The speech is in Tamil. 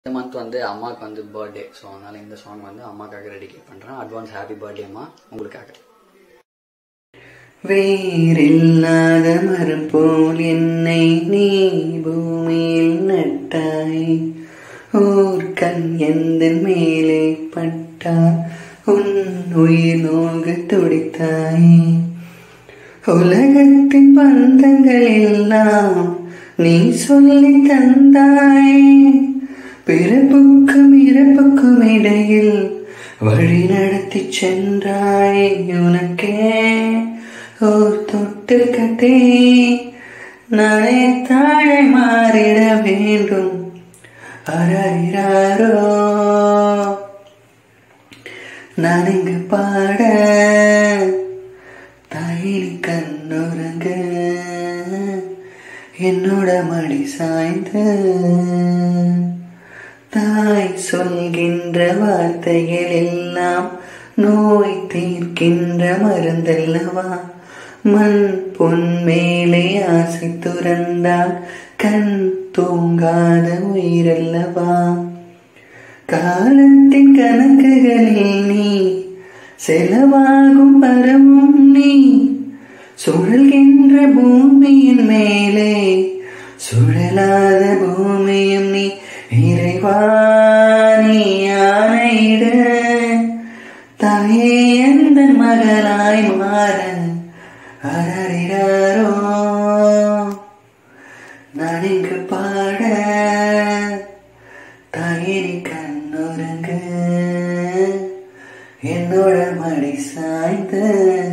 இந்த மந்த் வந்து அம்மாவுக்கு வந்து பர்த்டே ஸோ அதனால இந்த சாங் வந்து அம்மாக்காக டெடிகேட் பண்ணுறேன் அட்வான்ஸ் ஹாப்பி பர்த்டே அம்மா உங்களுக்காக வேறில்லாத மரம் போல் என்னை நீ பூமியில் நட்டாய் ஓர் கண் எந்த மேலே பட்டா உன் உயிர் நோக துடித்தாய் உலகத்தின் பந்தங்கள் எல்லாம் நீ சொல்லி தந்தாய் பிறப்புக்கும் இறப்புக்கும் இடையில் வழி நடத்தி சென்றாய் உனக்கே ஓர் தொட்டு கட்டே நானே தாழை மாறிட வேண்டும் அறாரோ நான் இங்கு பாட தாயினி கண்ணுறங்க என்னோட மடி சாய்ந்து தாய் சொல்கின்ற வார்த்தைகள் எல்லாம் நோய் தீர்க்கின்ற மருந்தல்லவா மண் பொன் மேலே ஆசை துறந்தால் கண் தூங்காத உயிரல்லவா காலத்தின் கணக்குகளில் நீ செலவாகும் பரவும் நீ சுழல்கின்ற பூமியின் மேலே சுழலாத பூமியும் நீ இறைவாணி ஆணையிட தாயே எந்த மகளாய் மாற அரறிறாரோ நான் இங்கு பாட தாயினி கண்ணுறங்க என்னோட மடி சாய்ந்த